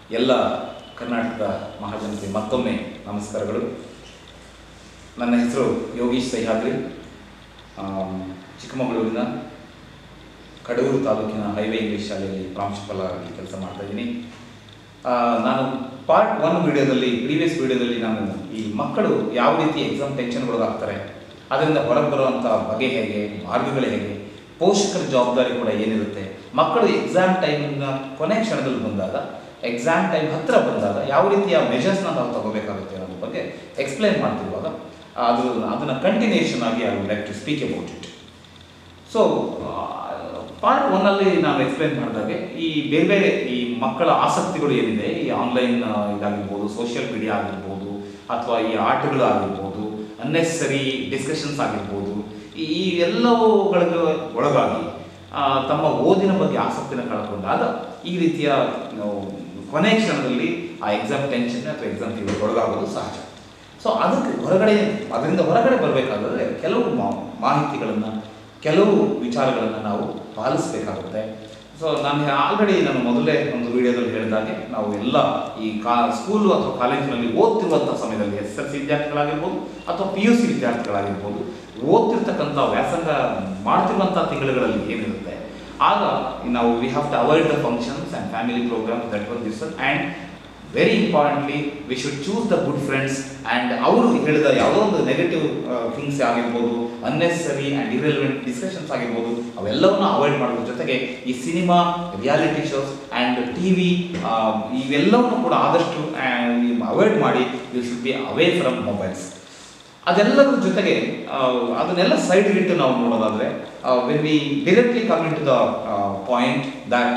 ಎಲ್ಲ ಕರ್ನಾಟಕದ ಮಹಾಜನತೆ ಮತ್ತೊಮ್ಮೆ ನಮಸ್ಕಾರಗಳು ನನ್ನ ಹೆಸರು ಯೋಗೀಶ್ ಸಹ್ಯಾದ್ರಿ ಆಮ್, ಚಿಕ್ಕಮಗಳೂರಿನ ಕಡೂರು ತಾಲೂಕಿನ ಹೈವೇ ಇಂಗ್ಲೀಷ್ ಶಾಲೆಯಲ್ಲಿ ಪ್ರಾಂಶುಪಾಲರಾಗಿ ಕೆಲಸ ಮಾಡ್ತಾ ಇದ್ದೀನಿ ಆ, ನಾನು ಪಾರ್ಟ್ ಒನ್ ವಿಡಿಯೋದಲ್ಲಿ ಪ್ರೀವಿಯಸ್ ವಿಡಿಯೋದಲ್ಲಿ ನಾನು ಈ ಮಕ್ಕಳು ಯಾವ ರೀತಿ ಎಕ್ಸಾಮ್ ಟೆನ್ಷನ್ಗೊಳಗಾಗ್ತಾರೆ ಅದರಿಂದ ಹೊರಗೆ ಬರುವಂಥ ಬಗೆ ಹೇಗೆ ಮಾರ್ಗಗಳು ಹೇಗೆ ಪೋಷಕರ ಜವಾಬ್ದಾರಿ ಕೂಡ ಏನಿರುತ್ತೆ ಮಕ್ಕಳು ಎಕ್ಸಾಮ್ ಟೈಮಿನ ಕೊನೆ ಕ್ಷಣದಲ್ಲಿ ಬಂದಾಗ ಎಕ್ಸಾಮ್ ಟೈಮ್ ಹತ್ತಿರ ಬಂದಾಗ ಯಾವ ರೀತಿಯ ಮೆಷರ್ಸ್ನ ನಾವು ತಗೋಬೇಕಾಗುತ್ತೆ ಅನ್ನೋದ್ರ ಬಗ್ಗೆ ಎಕ್ಸ್ಪ್ಲೈನ್ ಮಾಡ್ತಿರುವಾಗ ಅದು ಅದನ್ನು ಕಂಟಿನ್ಯೂಷನ್ ಆಗಿ I would like to speak about it so part ಒನ್ನಲ್ಲಿ ನಾನು ಎಕ್ಸ್ಪ್ಲೈನ್ ಮಾಡಿದಾಗೆ ಈ ಬೇರೆ ಬೇರೆ ಈ ಮಕ್ಕಳ ಆಸಕ್ತಿಗಳು ಏನಿದೆ ಈ ಆನ್ಲೈನ್ ಇದಾಗಿರ್ಬೋದು ಸೋಷಿಯಲ್ ಮೀಡಿಯಾ ಆಗಿರ್ಬೋದು ಅಥವಾ ಈ ಆಟಗಳು ಆಗಿರ್ಬೋದು ಅನ್ನೆಸರಿ ಡಿಸ್ಕಷನ್ಸ್ ಆಗಿರ್ಬೋದು ಈ ಈ ಎಲ್ಲವುಗಳಿಗೆ ಒಳಗಾಗಿ ಆ, ತಮ್ಮ ಓದಿನ ಬಗ್ಗೆ ಆಸಕ್ತಿನ ಕಳ್ಕೊಂಡಾಗ ಈ ರೀತಿಯ ನಾವು ಕೊನೆ ಕ್ಷಣದಲ್ಲಿ ಆ ಎಕ್ಸಾಮ್ ಟೆನ್ಷನ್ ಅಥವಾ ಎಕ್ಸಾಮ್ ಒಳಗಾಗೋದು ಸಹಜ ಸೊ ಅದಕ್ಕೆ ಹೊರಗಡೆ ಅದರಿಂದ ಹೊರಗಡೆ ಬರಬೇಕಾದ್ರೆ ಕೆಲವು ಮಾ- ಮಾಹಿತಿಗಳನ್ನು ಕೆಲವು ವಿಚಾರಗಳನ್ನು ನಾವು ಪಾಲಿಸಬೇಕಾಗುತ್ತೆ ಸೊ ನಾನು ಆಲ್ರೆಡಿ ನಾನು ಮೊದಲೇ ಒಂದು ವಿಡಿಯೋದಲ್ಲಿ ಹೇಳಿದಾಗೆ ನಾವು ಎಲ್ಲ ಈ ಕಾ ಸ್ಕೂಲು ಅಥವಾ ಕಾಲೇಜಿನಲ್ಲಿ ಓದ್ತಿರುವಂಥ ಸಮಯದಲ್ಲಿ ಎಸ್ ಎಲ್ ಸಿ ವಿದ್ಯಾರ್ಥಿಗಳಾಗಿರ್ಬೋದು ಅಥವಾ ಪಿ ಯು ಸಿ ವಿದ್ಯಾರ್ಥಿಗಳಾಗಿರ್ಬೋದು ಓದ್ತಿರ್ತಕ್ಕಂಥ ವ್ಯಾಸಂಗ ಮಾಡ್ತಿರುವಂಥ ತಿಂಗಳುಗಳಲ್ಲಿ ಏನಿರುತ್ತೆ ಆಗ ನಾವು we have to avoid the functions and family programs that was this and very importantly we should choose the good friends and ಅವರು ಹೇಳಿದ ಯಾವುದೋ ಒಂದು ನೆಗೆಟಿವ್ ಥಿಂಗ್ಸ್ ಆಗಿರ್ಬೋದು ಅನ್ನೆಸರಿ ಆ್ಯಂಡ್ ಇರೆಲಿವೆಂಟ್ ಡಿಸ್ಕಷನ್ಸ್ ಆಗಿರ್ಬೋದು ಅವೆಲ್ಲವನ್ನು ಅವಾಯ್ಡ್ ಮಾಡೋದ್ರ ಜೊತೆಗೆ ಈ cinema reality shows and T V ಇವೆಲ್ಲವನ್ನು ಕೂಡ ಆದಷ್ಟು ಅವಾಯ್ಡ್ ಮಾಡಿ you should be away from mobiles ಅದೆಲ್ಲದ್ರ ಜೊತೆಗೆ ಆ, ಅದನ್ನೆಲ್ಲ ಸೈಡ್ ಇಟ್ಟು ನಾವು ನೋಡೋದಾದ್ರೆ when we directly come in to the point that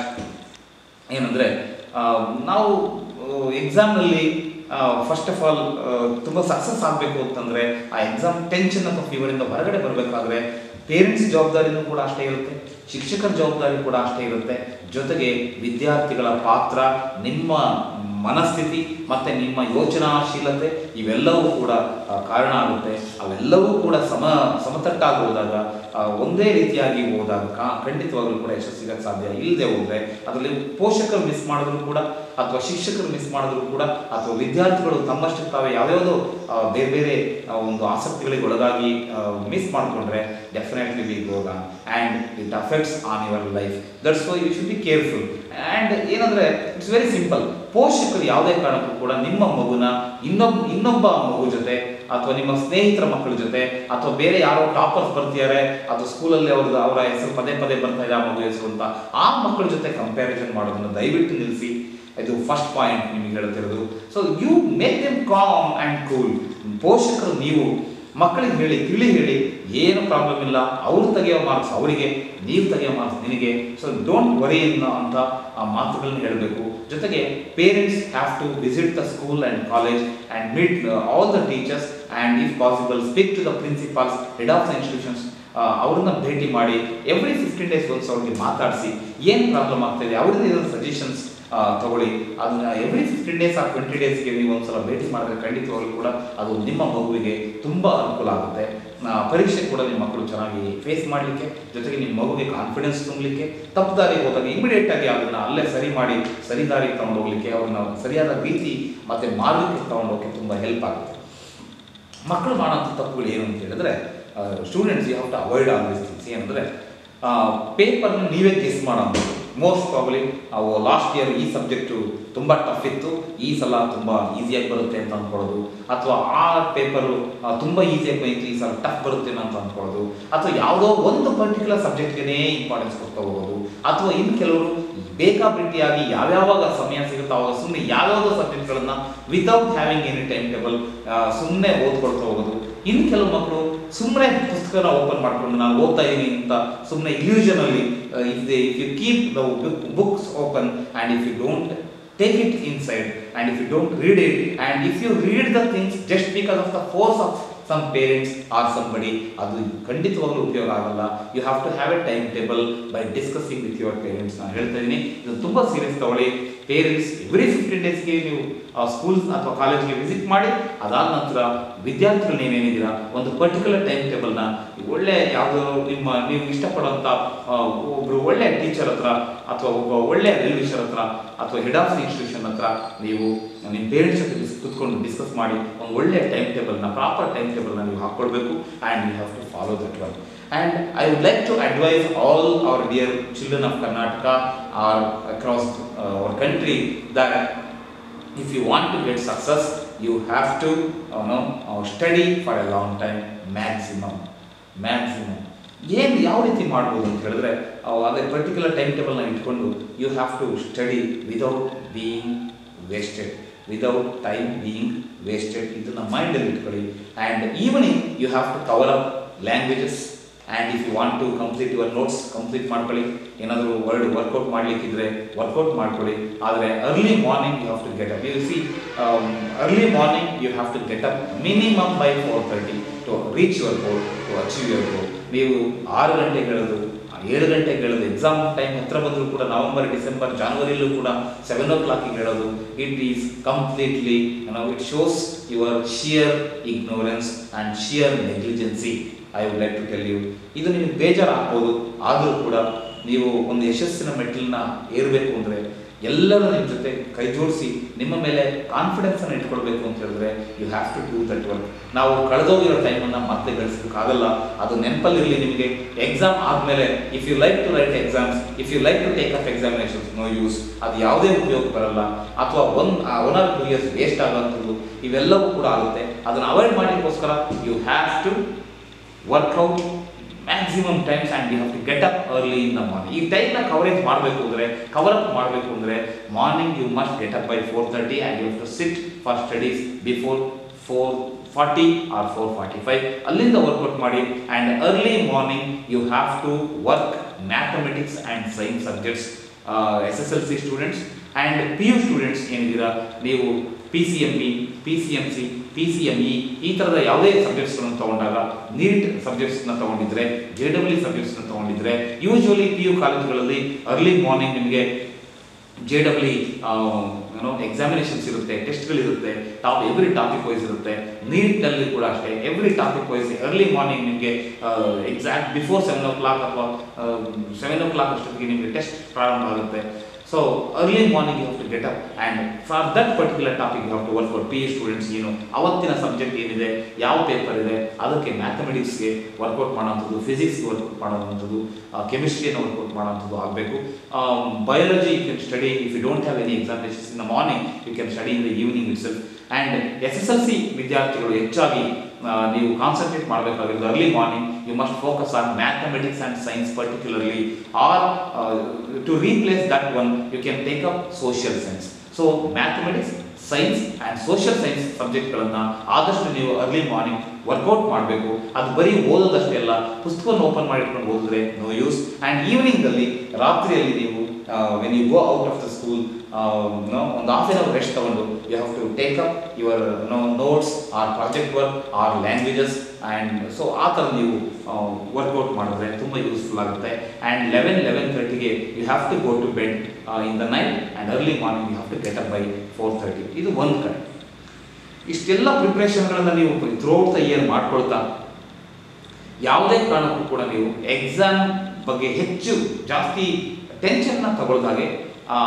ಏನಂದರೆ ನಾವು ಎಕ್ಸಾಮ್ನಲ್ಲಿ ಫಸ್ಟ್ ಆಫ್ ಆಲ್ ತುಂಬ ಸಕ್ಸಸ್ ಆಗಬೇಕು ಅಂತಂದರೆ ಆ ಎಕ್ಸಾಮ್ ಟೆನ್ಷನ್ ಅಥವಾ ಫೀವರಿಂದ ಹೊರಗಡೆ ಬರಬೇಕಾದ್ರೆ ಪೇರೆಂಟ್ಸ್ ಜವಾಬ್ದಾರಿನೂ ಕೂಡ ಅಷ್ಟೇ ಇರುತ್ತೆ ಶಿಕ್ಷಕರ ಜವಾಬ್ದಾರಿ ಕೂಡ ಅಷ್ಟೇ ಇರುತ್ತೆ ಜೊತೆಗೆ ವಿದ್ಯಾರ್ಥಿಗಳ ಪಾತ್ರ ನಿಮ್ಮ ಮನಸ್ಥಿತಿ ಮತ್ತು ನಿಮ್ಮ ಯೋಚನಾಶೀಲತೆ ಇವೆಲ್ಲವೂ ಕೂಡ ಆ, ಕಾರಣ ಆಗುತ್ತೆ ಅವೆಲ್ಲವೂ ಕೂಡ ಸಮ ಸಮತಟ್ಟಾಗಿ ಹೋದಾಗ ಆ, ಒಂದೇ ರೀತಿಯಾಗಿ ಹೋದಾಗ ಕಾ ಖಂಡಿತವಾಗಲೂ ಕೂಡ ಯಶಸ್ಸಿಗಕ್ಕೆ ಸಾಧ್ಯ ಇಲ್ಲದೆ ಹೋದರೆ ಅದರಲ್ಲಿ ಪೋಷಕರು ಮಿಸ್ ಮಾಡಿದ್ರು ಕೂಡ ಅಥವಾ ಶಿಕ್ಷಕರು ಮಿಸ್ ಮಾಡಿದ್ರು ಕೂಡ ಅಥವಾ ವಿದ್ಯಾರ್ಥಿಗಳು ತಮ್ಮಷ್ಟಕ್ಕೆ ತಾವೇ ಯಾವ್ಯಾವುದೋ ಆ, ಬೇರೆ ಬೇರೆ ಆ, ಒಂದು ಆಸಕ್ತಿಗಳಿಗೆ ಒಳಗಾಗಿ ಮಿಸ್ ಮಾಡಿಕೊಂಡ್ರೆ definitely we go and it affects on your life that's why you should be careful and ಏನಂದರೆ ಇಟ್ಸ್ ವೆರಿ ಸಿಂಪಲ್ ಪೋಷಕರು ಯಾವುದೇ ಕಾರಣಕ್ಕೂ ಕೂಡ ನಿಮ್ಮ ಮಗುನ ಇನ್ನೊಬ್ಬ ಇನ್ನೊಬ್ಬ ಮಗು ಜೊತೆ ಅಥವಾ ನಿಮ್ಮ ಸ್ನೇಹಿತರ ಮಕ್ಕಳ ಜೊತೆ ಅಥವಾ ಬೇರೆ ಯಾರೋ ಟಾಪರ್ಸ್ ಬರ್ತಿದ್ದಾರೆ ಅಥವಾ ಸ್ಕೂಲಲ್ಲಿ ಅವ್ರದ್ದು ಅವರ ಹೆಸರು ಪದೇ ಪದೇ ಬರ್ತಾ ಇದೆ ಆ ಮಗು ಹೆಸರು ಅಂತ ಆ ಮಕ್ಕಳ ಜೊತೆ ಕಂಪ್ಯಾರಿಸನ್ ಮಾಡೋದನ್ನು ದಯವಿಟ್ಟು ನಿಲ್ಲಿಸಿ ಇದು ಫಸ್ಟ್ ಪಾಯಿಂಟ್ ನಿಮಗೆ ಹೇಳ್ತಿರೋದು so you make them calm and cool ಪೋಷಕರು ನೀವು ಮಕ್ಕಳಿಗೆ ಹೇಳಿ ತಿಳಿ ಹೇಳಿ ಏನು ಪ್ರಾಬ್ಲಮ್ ಇಲ್ಲ ಅವ್ರು ತೆಗೆಯೋ ಮಾರ್ಕ್ಸ್ ಅವರಿಗೆ ನೀವು ತೆಗೆಯೋ ಮಾರ್ಕ್ಸ್ ನಿನಗೆ ಸೊ ಡೋಂಟ್ ವರಿ ಅನ್ನೋ ಅಂತ ಆ ಮಾತುಗಳನ್ನ ಹೇಳಬೇಕು ಜೊತೆಗೆ parents have to visit the school and college and meet all the teachers and if possible speak to the principals head of the institutions ಅವ್ರನ್ನ ಭೇಟಿ ಮಾಡಿ ಎವ್ರಿ ಫಿಫ್ಟೀನ್ ಡೇಸ್ ಒನ್ಸ್ ಅವ್ರಿಗೆ ಮಾತಾಡಿಸಿ ಏನು ಪ್ರಾಬ್ಲಮ್ ಆಗ್ತಾಯಿದೆ ಅವ್ರದ್ದು ಇದನ್ನು ಸಜೆಷನ್ಸ್ ತಗೊಳ್ಳಿ ಅದನ್ನ ಎವ್ರಿ ಫಿಫ್ಟೀನ್ ಡೇಸ್ ಆ ಟ್ವೆಂಟಿ ಡೇಸ್ಗೆ ನೀವು ಒಂದ್ಸಲ ಭೇಟಿ ಮಾಡಿದ್ರೆ ಖಂಡಿತವಾಗ್ಲೂ ಕೂಡ ಅದು ನಿಮ್ಮ ಮಗುವಿಗೆ ತುಂಬ ಅನುಕೂಲ ಆಗುತ್ತೆ ಆ, ಪರೀಕ್ಷೆ ಕೂಡ ನಿಮ್ಮ ಮಕ್ಕಳು ಚೆನ್ನಾಗಿ ಫೇಸ್ ಮಾಡಲಿಕ್ಕೆ ಜೊತೆಗೆ ನಿಮ್ಮ ಮಗುವಿಗೆ ಕಾನ್ಫಿಡೆನ್ಸ್ ತುಂಬಲಿಕ್ಕೆ ತಪ್ಪು ದಾರಿಗೆ ಹೋದಾಗ ಇಮಿಡಿಯೇಟ್ ಆಗಿ ಅದನ್ನ ಅಲ್ಲೇ ಸರಿ ಮಾಡಿ ಸರಿ ದಾರಿಗೆ ತಗೊಂಡು ಹೋಗ್ಲಿಕ್ಕೆ ಅವ್ರನ್ನ ಸರಿಯಾದ ರೀತಿ ಮತ್ತೆ ಮಾರ್ಗಕ್ಕೆ ತಗೊಂಡು ಹೋಗಕ್ಕೆ ತುಂಬ ಹೆಲ್ಪ್ ಆಗುತ್ತೆ ಮಕ್ಕಳು ಮಾಡೋಂಥ ತಪ್ಪುಗಳು ಏನು ಅಂತ ಹೇಳಿದ್ರೆ students you have to avoid all this things ಏನಂದರೆ ಪೇಪರ್ನ ನೀವೇ ಗೆಸ್ ಮಾಡೋದು ಮೋಸ್ಟ್ ಪ್ರಾಬ್ಲಿ ನಾವು ಲಾಸ್ಟ್ ಇಯರ್ ಈ ಸಬ್ಜೆಕ್ಟು ತುಂಬ ಟಫ್ ಇತ್ತು ಈ ಸಲ ತುಂಬ ಈಸಿಯಾಗಿ ಬರುತ್ತೆ ಅಂತ ಅಂದ್ಕೊಳ್ಳೋದು ಅಥವಾ ಆ ಪೇಪರು ತುಂಬ ಈಸಿಯಾಗಿ ಬಂತು ಈ ಸಲ ಟಫ್ ಬರುತ್ತೆ ಅಂತ ಅಂದ್ಕೊಳ್ಳೋದು ಅಥವಾ ಯಾವುದೋ ಒಂದು ಪರ್ಟಿಕ್ಯುಲರ್ ಸಬ್ಜೆಕ್ಟ್ಗೆ ಇಂಪಾರ್ಟೆನ್ಸ್ ಕೊಡ್ತಾ ಹೋಗೋದು ಅಥವಾ ಇನ್ನು ಕೆಲವರು ಬೇಕಾಬಿಟ್ಟಿಯಾಗಿ ಯಾವ್ಯಾವಾಗ ಸಮಯ ಸಿಗುತ್ತೋ ಅವಾಗ ಸುಮ್ಮನೆ ಯಾವ್ಯಾವುದೋ ಸಬ್ಜೆಕ್ಟ್ಗಳನ್ನು without having any time table ಸುಮ್ಮನೆ ಓದ್ಕೊಳ್ತಾ ಹೋಗೋದು ಇನ್ನು ಕೆಲವು ಮಕ್ಕಳು ಸುಮ್ಮನೆ ಪುಸ್ತಕನ ಓಪನ್ ಮಾಡ್ಕೊಂಡು ನಾನು ಓದ್ತಾ ಇದ್ದೀನಿ ಅಂತ ಸುಮ್ಮನೆ ಇಲ್ಯೂಷನಲ್ಲಿ if they if you keep the books open and if you don't take it inside and if you don't read it and if you read the things just because of the force of some parents or somebody ಅದು ಖಂಡಿತವಾಗ್ಲೂ ಉಪಯೋಗ ಆಗಲ್ಲ you have to have a time table by discussing with your parents ನಾನು ಹೇಳ್ತಾ ಇದ್ದೀನಿ ಇದು ತುಂಬ serious ತಗೊಳ್ಳಿ ಪೇರೆಂಟ್ಸ್ ಎವ್ರಿ ಫಿಫ್ಟೀನ್ ಡೇಸ್ಗೆ ನೀವು ಸ್ಕೂಲ್ಸ್ ಅಥವಾ ಕಾಲೇಜ್ಗೆ ವಿಸಿಟ್ ಮಾಡಿ ಅದಾದ ನಂತರ ವಿದ್ಯಾರ್ಥಿಗಳು ನೀವೇನಿದ್ದೀರಾ ಒಂದು ಪರ್ಟಿಕ್ಯುಲರ್ ಟೈಮ್ ಟೇಬಲ್ನ ಒಳ್ಳೆ ಯಾವುದೋ ನಿಮ್ಮ ನೀವು ಇಷ್ಟಪಡುವಂಥ ಒಬ್ಬರು ಒಳ್ಳೆ ಟೀಚರ್ ಹತ್ರ ಅಥವಾ ಒಬ್ಬ ಒಳ್ಳೆ ವೆಲ್ವಿಷರ್ ಹತ್ರ ಅಥವಾ ಹೆಡ್ ಆಫ್ ದಿ ಇನ್ಸ್ಟಿಟ್ಯೂಷನ್ ಹತ್ರ ನೀವು ನಿಮ್ಮ ಪೇರೆಂಟ್ಸ್ ಜೊತೆ ಡಿಸ್ ಕುತ್ಕೊಂಡು ಡಿಸ್ಕಸ್ ಮಾಡಿ ಒಂದು ಒಳ್ಳೆ ಟೈಮ್ ಟೇಬಲ್ನ ಪ್ರಾಪರ್ ಟೈಮ್ ಟೇಬಲ್ನ ನೀವು ಹಾಕ್ಕೊಳ್ಬೇಕು and you have to follow that one And I would like to advise all our dear children of Karnataka or across uh, our country that if you want to get success, you have to you know, uh, study for a long time, maximum. Maximum. ಏನು ಯಾವ ರೀತಿ ಮಾಡ್ಬೋದು ಅಂತ ಹೇಳಿದ್ರೆ ಅವು ಅದೇ particular time ಟೇಬಲ್ನ ಇಟ್ಕೊಂಡು you have to study without being wasted without time being wasted ಇದನ್ನ ಮೈಂಡಲ್ಲಿ ಇಟ್ಕೊಳ್ಳಿ and evening you have to cover up languages and if you want to complete your notes complete ಮಾಡ್ಕೊಳ್ಳಿ ಏನಾದರೂ ವರ್ಡ್ ವರ್ಕೌಟ್ ಮಾಡಲಿಕ್ಕಿದ್ರೆ work out ಮಾಡ್ಕೊಳ್ಳಿ ಆದರೆ early morning you have to get up you see early morning you have to get up minimum by four thirty to reach your goal to achieve your goal ನೀವು ಆರು ಗಂಟೆಗೆ ಹೇಳೋದು ಏಳು ಗಂಟೆಗೆ ಹೇಳೋದು ಎಕ್ಸಾಮ್ ಟೈಮ್ ಹತ್ರ ಬಂದರೂ ಕೂಡ ನವೆಂಬರ್ ಡಿಸೆಂಬರ್ ಜಾನ್ವರಿಲೂ ಕೂಡ ಸೆವೆನ್ ಓ ಕ್ಲಾಕಿಗೆ ಹೇಳೋದು ಇಟ್ ಈಸ್ ಕಂಪ್ಲೀಟ್ಲಿ ನಾವು it shows your sheer ignorance and sheer negligence I would like to tell you ಇದು ನಿಮಗೆ ಬೇಜಾರು ಆಗ್ಬೋದು ಆದರೂ ಕೂಡ ನೀವು ಒಂದು ಯಶಸ್ಸಿನ ಮೆಟ್ಟಿಲನ್ನ ಏರಬೇಕು ಅಂದರೆ ಎಲ್ಲರೂ ನಿಮ್ಮ ಜೊತೆ ಕೈ ಜೋಡಿಸಿ ನಿಮ್ಮ ಮೇಲೆ ಕಾನ್ಫಿಡೆನ್ಸನ್ನು ಇಟ್ಕೊಳ್ಬೇಕು ಅಂತ ಹೇಳಿದ್ರೆ you have to do that work ನಾವು ಕಳೆದೋಗಿರೋ ಟೈಮನ್ನು ಮತ್ತೆ ಗಳಿಸೋಕ್ಕಾಗಲ್ಲ ಅದು ನೆನಪಲ್ಲಿರಲಿ ನಿಮಗೆ ಎಕ್ಸಾಮ್ ಆದಮೇಲೆ if you like to write exams if you like to take up examinations no use ಅದು ಯಾವುದೇ ಉಪಯೋಗ ಬರಲ್ಲ ಅಥವಾ one one or two years waste ಆಗೋಂಥದ್ದು ಇವೆಲ್ಲವೂ ಕೂಡ ಆಗುತ್ತೆ ಅದನ್ನು ಅವಾಯ್ಡ್ ಮಾಡೋಕ್ಕೋಸ್ಕರ you have to work out maximum times and you have to get up early in the morning ಈ ಟೈಮ್ನ ಕವರೇಜ್ ಮಾಡಬೇಕು ಅಂದರೆ ಕವರ್ ಅಪ್ ಮಾಡಬೇಕು ಅಂದರೆ morning you must get up by four thirty and you have to sit for studies before four forty or four forty five ಅಲ್ಲಿಂದ work out ಮಾಡಿ and early morning you have to work mathematics and science subjects S S L C students and P U students ಏನಿದ್ದೀರಾ ನೀವು P C M B P C M C P C M E ಈ ಥರದ ಯಾವುದೇ ಸಬ್ಜೆಕ್ಟ್ಸ್ಗಳನ್ನು ತಗೊಂಡಾಗ NEET ಸಬ್ಜೆಕ್ಟ್ಸ್ನ ತಗೊಂಡಿದ್ರೆ J W ಸಬ್ಜೆಕ್ಟ್ಸ್ನ ತಗೊಂಡಿದ್ರೆ ಯೂಶುವಲಿ ಪಿ ಯು ಕಾಲೇಜುಗಳಲ್ಲಿ ಅರ್ಲಿ ಮಾರ್ನಿಂಗ್ ನಿಮಗೆ ಜೆ ಡಬ್ಲ್ಯೂ ಏನೋ ಎಕ್ಸಾಮಿನೇಷನ್ಸ್ ಇರುತ್ತೆ ಟೆಸ್ಟ್ಗಳಿರುತ್ತೆ ಟಾಪ್ ಎವ್ರಿ ಟಾಪಿಕ್ ವೈಸ್ ಇರುತ್ತೆ ನೀಟ್ನಲ್ಲಿ ಕೂಡ ಅಷ್ಟೇ every topic wise early morning ನಿಮಗೆ exact before seven o'clock ಅಥವಾ ಸೆವೆನ್ ಓ ಕ್ಲಾಕ್ ಅಷ್ಟೊತ್ತಿಗೆ ನಿಮಗೆ ಟೆಸ್ಟ್ ಪ್ರಾರಂಭ ಆಗುತ್ತೆ so early morning you have to get up and for that particular topic you have to work for P U students ಏನು ಅವತ್ತಿನ subject ಏನಿದೆ ಯಾವ paper ಇದೆ ಅದಕ್ಕೆ ಮ್ಯಾಥಮೆಟಿಕ್ಸ್ಗೆ ವರ್ಕೌಟ್ ಮಾಡೋವಂಥದ್ದು ಫಿಸಿಕ್ಸ್ಗೆ ವರ್ಕೌಟ್ ಮಾಡೋವಂಥದ್ದು ಕೆಮಿಸ್ಟ್ರಿಯನ್ನು ವರ್ಕೌಟ್ ಮಾಡೋವಂಥದ್ದು ಆಗಬೇಕು biology you can study if you don't have any examinations in the morning you can study in the evening itself and S S L C ವಿದ್ಯಾರ್ಥಿಗಳು ಹೆಚ್ಚಾಗಿ ಆ, ನೀವು ಕಾನ್ಸಂಟ್ರೇಟ್ ಮಾಡಬೇಕಾಗಿರೋದು early morning you must focus on mathematics and science particularly or to replace that one you can take up social science so mathematics science and social science ಸಬ್ಜೆಕ್ಟ್ಗಳನ್ನು ಆದಷ್ಟು ನೀವು early morning workout ಮಾಡಬೇಕು ಅದು ಬರೀ ಓದೋದಷ್ಟೇ ಅಲ್ಲ ಪುಸ್ತಕವನ್ನು open ಮಾಡಿಟ್ಕೊಂಡು ಓದಿದ್ರೆ ನೋ ಯೂಸ್ ಆ್ಯಂಡ್ ಈವ್ನಿಂಗಲ್ಲಿ ರಾತ್ರಿಯಲ್ಲಿ ನೀವು when you go out of the school no ಒಂದು ಹಾಫ್ ಎನ್ ಅವರ್ ರೆಸ್ಟ್ ತಗೊಂಡು you have to take up your no notes or project work or languages and so ಆ ಥರ ನೀವು ವರ್ಕೌಟ್ ಮಾಡಿದ್ರೆ ತುಂಬ ಯೂಸ್ಫುಲ್ ಆಗುತ್ತೆ ಆ್ಯಂಡ್ ಲೆವೆನ್ ಲೆವೆನ್ ತರ್ಟಿಗೆ you have to go to bed in the night and early morning you have to get up by four thirty ಇದು ಒಂದು ಕಡೆ ಇಷ್ಟೆಲ್ಲ ಪ್ರಿಪ್ರೇಷನ್ಗಳನ್ನು ನೀವು ಥ್ರೂಔಟ್ ದ ಇಯರ್ ಮಾಡ್ಕೊಳ್ತಾ ಯಾವುದೇ ಕಾರಣಕ್ಕೂ ಕೂಡ ನೀವು ಎಕ್ಸಾಮ್ ಬಗ್ಗೆ ಹೆಚ್ಚು ಜಾಸ್ತಿ ಟೆನ್ಷನ್ನ ತಗೊಳ್ದಾಗೆ ಆ,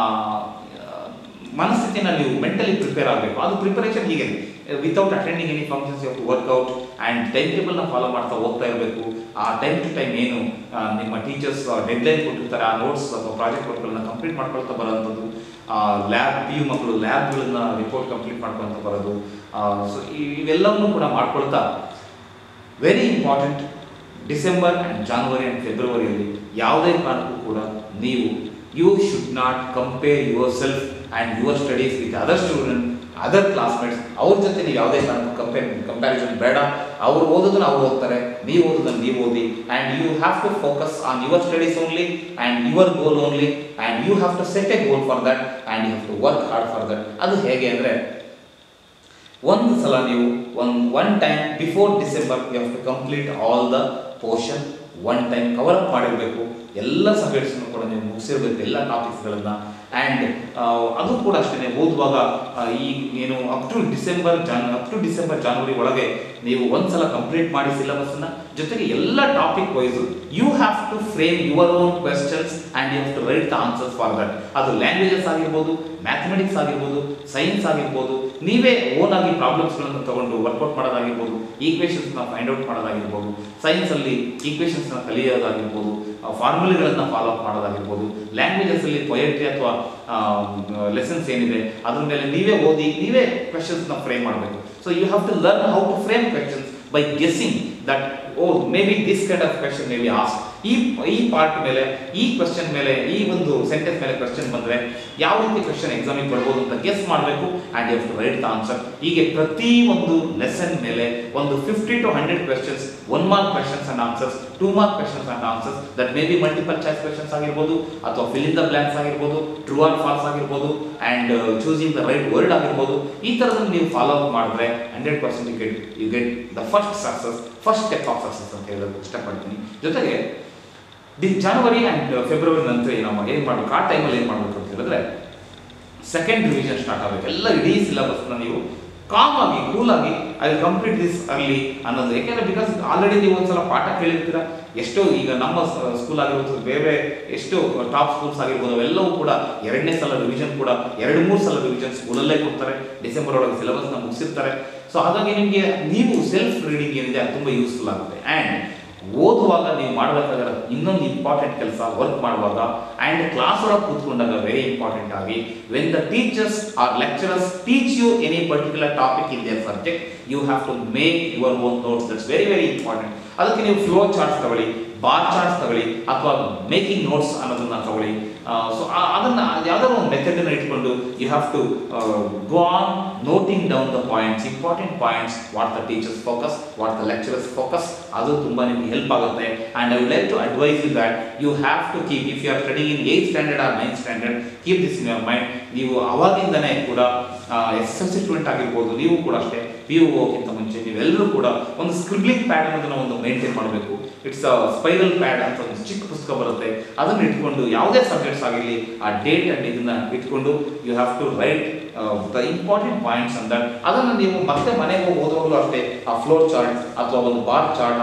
ಮನಸ್ಥಿತಿನ ನೀವು ಮೆಂಟಲಿ ಪ್ರಿಪೇರ್ ಆಗಬೇಕು ಅದು ಪ್ರಿಪರೇಷನ್ ಹೀಗೆ without attending any functions you work out and time ಟೇಬಲ್ನ ಫಾಲೋ ಮಾಡ್ತಾ ಹೋಗ್ತಾ ಇರಬೇಕು ಆ ಟೈಮ್ ಟು ಟೈಮ್ ಏನು ಆ, ನಿಮ್ಮ ಟೀಚರ್ಸ್ ಡೆಡ್ಲೈನ್ ಕೊಟ್ಟಿರ್ತಾರೆ ಆ ನೋಟ್ಸ್ ಅಥವಾ ಪ್ರಾಜೆಕ್ಟ್ ವರ್ಕ್ಗಳನ್ನ ಕಂಪ್ಲೀಟ್ ಮಾಡ್ಕೊಳ್ತಾ ಬರೋಂಥದ್ದು ಲ್ಯಾಬ್ ಪಿ ಯು ಮಕ್ಕಳು ಲ್ಯಾಬ್ಗಳನ್ನ ರಿಪೋರ್ಟ್ ಕಂಪ್ಲೀಟ್ ಮಾಡ್ಕೊಳ್ತಾ ಬರೋದು ಸೊ ಇವೆಲ್ಲವನ್ನೂ ಕೂಡ ಮಾಡ್ಕೊಳ್ತಾ very important December and January and ಫೆಬ್ರವರಿಯಲ್ಲಿ ಯಾವುದೇ ಕಾರಣಕ್ಕೂ ಕೂಡ ನೀವು you should not compare yourself and your studies with other student other classmates ಅವ್ರ ಜೊತೆ ನೀವು ಯಾವುದೇ ಕಾರಣಕ್ಕೂ ಕಂಪೇರ್ ಕಂಪ್ಯಾರಿಸನ್ ಬೇಡ ಅವ್ರು ಓದೋದನ್ನ ಅವ್ರು ಓದ್ತಾರೆ ನೀವು ಓದೋದನ್ನ ನೀವು ಓದಿ and you have to focus on your studies only and your goal only and you have to set a goal for that and you have to work hard for that ಅದು ಹೇಗೆ ಅಂದರೆ ಒಂದು ಸಲ ನೀವು one one time before December you have to complete all the portion one time cover up ಮಾಡಿರಬೇಕು ಎಲ್ಲ ಸಬ್ಜೆಕ್ಟ್ಸ್ನು ಕೂಡ ನೀವು ಮುಗಿಸಿರ್ಬೇಕು ಎಲ್ಲ ಟಾಪಿಕ್ಸ್ಗಳನ್ನು ಆ್ಯಂಡ್ ಅದು ಕೂಡ ಅಷ್ಟೇ ಓದುವಾಗ ಆ, ಈ ಏನು up to December Jan up to December January ಒಳಗೆ ನೀವು ಒಂದ್ಸಲ ಕಂಪ್ಲೀಟ್ ಮಾಡಿ ಸಿಲೆಬಸ್ನ ಜೊತೆಗೆ ಎಲ್ಲ topic wise you have to frame your own questions and you have to write the answers for that ಅದು ಲ್ಯಾಂಗ್ವೇಜಸ್ ಆಗಿರ್ಬೋದು ಮ್ಯಾಥಮೆಟಿಕ್ಸ್ ಆಗಿರ್ಬೋದು ಸೈನ್ಸ್ ಆಗಿರ್ಬೋದು ನೀವೇ ಓನ್ ಆಗಿ ಪ್ರಾಬ್ಲಮ್ಸ್ಗಳನ್ನು ತಗೊಂಡು ವರ್ಕೌಟ್ ಮಾಡೋದಾಗಿರ್ಬೋದು ಈಕ್ವೇಷನ್ಸ್ನ ಫೈಂಡ್ ಔಟ್ ಮಾಡೋದಾಗಿರ್ಬೋದು ಸೈನ್ಸಲ್ಲಿ ಈಕ್ವೇಷನ್ಸ್ನ ಕಲಿಯೋದಾಗಿರ್ಬೋದು ಫಾರ್ಮುಲೆಗಳನ್ನು ಫಾಲೋ ಅಪ್ ಮಾಡೋದಾಗಿರ್ಬೋದು ಲ್ಯಾಂಗ್ವೇಜಸಲ್ಲಿ ಪೊಯೆಟ್ರಿ ಅಥವಾ ಲೆಸನ್ಸ್ ಏನಿದೆ ಅದ್ರ ಮೇಲೆ ನೀವೇ ಓದಿ ನೀವೇ ಕ್ವೆಶನ್ಸ್ನ ಫ್ರೇಮ್ ಮಾಡಬೇಕು so you have to learn how to frame questions by guessing that oh may be this kind of question may be as ಈ ಈ ಪಾರ್ಟ್ ಮೇಲೆ ಈ ಕ್ವೆಶನ್ ಮೇಲೆ ಈ ಒಂದು ಸೆಂಟೆನ್ಸ್ ಮೇಲೆ ಕ್ವೆಶನ್ ಬಂದರೆ ಯಾವ ರೀತಿ ಕ್ವೆಶನ್ ಎಕ್ಸಾಮಿಗೆ ಬರ್ಬೋದು ಅಂತ ಗೆಸ್ ಮಾಡಬೇಕು and you to write the answer ಹೀಗೆ ಪ್ರತಿ ಒಂದು ಲೆಸನ್ ಮೇಲೆ ಒಂದು fifty to hundred questions one mark questions and answers two mark questions and answers that may be multiple choice questions ಆಗಿರ್ಬೋದು ಅಥವಾ ಫಿಲ್ ಇನ್ ದ ಬ್ಲಾಂಕ್ಸ್ ಆಗಿರ್ಬೋದು true or false ಆಗಿರ್ಬೋದು and choosing the right word ಆಗಿರ್ಬೋದು ಈ ಥರದಲ್ಲಿ ನೀವು follow up ಮಾಡಿದ್ರೆ hundred percent you get you get the first success first step of success ಅಂತ ಹೇಳೋದು ಇಷ್ಟಪಡ್ತೀನಿ ಜೊತೆಗೆ ಡಿ ಜನವರಿ ಆ್ಯಂಡ್ ಫೆಬ್ರವರಿ ನಂತರ ನಮ್ಮ ಏನು ಮಾಡಬೇಕು ಆ ಟೈಮಲ್ಲಿ ಏನು ಮಾಡಬೇಕು ಅಂತ ಹೇಳಿದ್ರೆ ಸೆಕೆಂಡ್ ರಿವಿಷನ್ ಸ್ಟಾರ್ಟ್ ಆಗಬೇಕು ಎಲ್ಲ ಇಡೀ ಸಿಲೆಬಸ್ನ ನೀವು ಕಾಮ್ ಆಗಿ ಕೂಲ್ ಆಗಿ ಐ ಕಂಪ್ಲೀಟ್ ದಿಸ್ ಅರ್ಲಿ ಅನ್ನೋದು ಯಾಕೆಂದ್ರೆ ಬಿಕಾಸ್ ಆಲ್ರೆಡಿ ನೀವು ಒಂದ್ಸಲ ಪಾಠ ಕೇಳಿರ್ತೀರ ಎಷ್ಟೋ ಈಗ ನಮ್ಮ ಸ್ಕೂಲ್ ಆಗಿರ್ಬೋದು ಬೇರೆ ಬೇರೆ ಎಷ್ಟು ಟಾಪ್ ಸ್ಕೂಲ್ಸ್ ಆಗಿರ್ಬೋದು ಅವೆಲ್ಲವೂ ಕೂಡ ಎರಡನೇ ಸಲ ರಿವಿಷನ್ ಕೂಡ ಎರಡು ಮೂರು ಸಲ ರಿವಿಷನ್ ಸ್ಕೂಲಲ್ಲೇ ಕೊಡ್ತಾರೆ ಡಿಸೆಂಬರ್ ಒಳಗೆ ಸಿಲೆಬಸ್ನ ಮುಗಿಸಿರ್ತಾರೆ ಸೊ ಹಾಗಾಗಿ ನಿಮಗೆ ನೀವು ಸೆಲ್ಫ್ ರೀಡಿಂಗ್ ಏನಿದೆ ಅದು ತುಂಬ ಯೂಸ್ಫುಲ್ ಆಗುತ್ತೆ ಆ್ಯಂಡ್ ಓದುವಾಗ ನೀವು ಮಾಡಬೇಕಾಗಿರೋ ಇನ್ನೊಂದು ಇಂಪಾರ್ಟೆಂಟ್ ಕೆಲಸ ವರ್ಕ್ ಮಾಡುವಾಗ ಆ್ಯಂಡ್ ಕ್ಲಾಸ್ ಒಳಗೆ ಕೂತ್ಕೊಂಡಾಗ ವೆರಿ ಇಂಪಾರ್ಟೆಂಟ್ ಆಗಿ when the teachers or lecturers teach you any particular topic in their subject you have to make your own notes that's very very important ಅದಕ್ಕೆ ನೀವು ಫ್ಲೋ ಚಾರ್ಟ್ಸ್ ತಗೊಳ್ಳಿ bar charts ತಗೊಳ್ಳಿ ಅಥವಾ making notes ಅನ್ನೋದನ್ನ ತಗೊಳ್ಳಿ so ಅದನ್ನ ಯಾವ್ದಾದ್ರು ಒಂದು ಮೆಥಡನ್ನು ಇಟ್ಕೊಂಡು you have to go on noting down the points important points what the teachers focus what the lecturers focus ಅದು ತುಂಬ ನಿಮಗೆ ಹೆಲ್ಪ್ ಆಗುತ್ತೆ and I would like to advise you that you have to keep if you are studying in eighth standard or ninth standard keep this in your mind ನೀವು ಅವಾಗಿಂದನೇ ಕೂಡ S S L C student ಆಗಿರ್ಬೋದು ನೀವು ಕೂಡ ಅಷ್ಟೇ P U ಹೋಗಿಂತ ಮುಂಚೆ ನೀವೆಲ್ಲರೂ ಕೂಡ ಒಂದು ಸ್ಕ್ರಿಬ್ಲಿಂಗ್ ಪ್ಯಾಡ್ ಅನ್ನೋದನ್ನ ಒಂದು ಮೇಂಟೈನ್ ಮಾಡಬೇಕು ಇಟ್ಸ್ ಅ ಸ್ಪೈರಲ್ ಪ್ಯಾಡ್ ಅಂತ ಒಂದು ಚಿಕ್ಕ ಪುಸ್ತಕ ಬರುತ್ತೆ ಅದನ್ನು ಇಟ್ಕೊಂಡು ಯಾವುದೇ ಸಬ್ಜೆಕ್ಟ್ಸ್ ಆಗಿರಲಿ ಆ ಡೇಟ್ ಅಂಡ್ ಇದನ್ನ ಇಟ್ಕೊಂಡು you have to write the important points ಅಂತ ಅದನ್ನು ನೀವು ಮತ್ತೆ ಮನೆಗೆ ಹೋಗಿ ಓದುವಾಗಲೂ ಅಷ್ಟೇ ಆ ಫ್ಲೋರ್ ಚಾರ್ಟ್ ಅಥವಾ ಒಂದು ಬಾರ್ ಚಾರ್ಟ್